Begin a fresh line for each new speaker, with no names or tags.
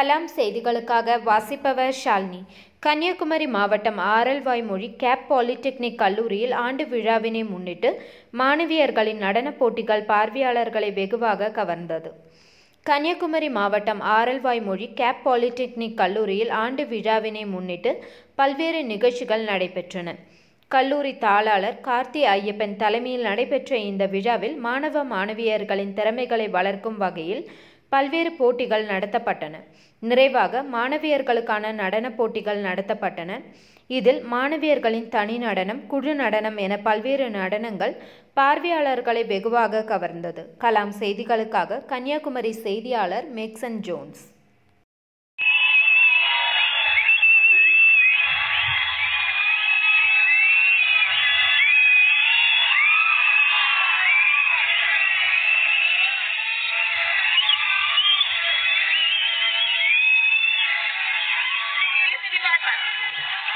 கலாம் செய்திகளுக்காக வாசிப்பவர் ஷாலினி கன்னியாகுமரி மாவட்டம் ஆரல்வாய்மொழி கேப் பாலிடெக்னிக் கல்லூரியில் ஆண்டு விழாவினை முன்னிட்டு மாணவியர்களின் நடனப் போட்டிகள் பார்வையாளர்களை வெகுவாக கவர்ந்தது கன்னியாகுமரி மாவட்டம் ஆரல்வாய்மொழி கேப் பாலிடெக்னிக் கல்லூரியில் ஆண்டு விழாவினை முன்னிட்டு பல்வேறு நிகழ்ச்சிகள் நடைபெற்றன கல்லூரி தாளாளர் கார்த்தி ஐயப்பன் தலைமையில் நடைபெற்ற இந்த விழாவில் மாணவ மாணவியர்களின் திறமைகளை வளர்க்கும் வகையில் பல்வேறு போட்டிகள் நடத்தப்பட்டன நிறைவாக மாணவியர்களுக்கான நடனப் போட்டிகள் நடத்தப்பட்டன இதில் மாணவியர்களின் தனி நடனம் குழு நடனம் என பல்வேறு நடனங்கள் பார்வையாளர்களை வெகுவாக கவர்ந்தது கலாம் செய்திகளுக்காக கன்னியாகுமரி செய்தியாளர் மேக்சன் ஜோன்ஸ்
Music department.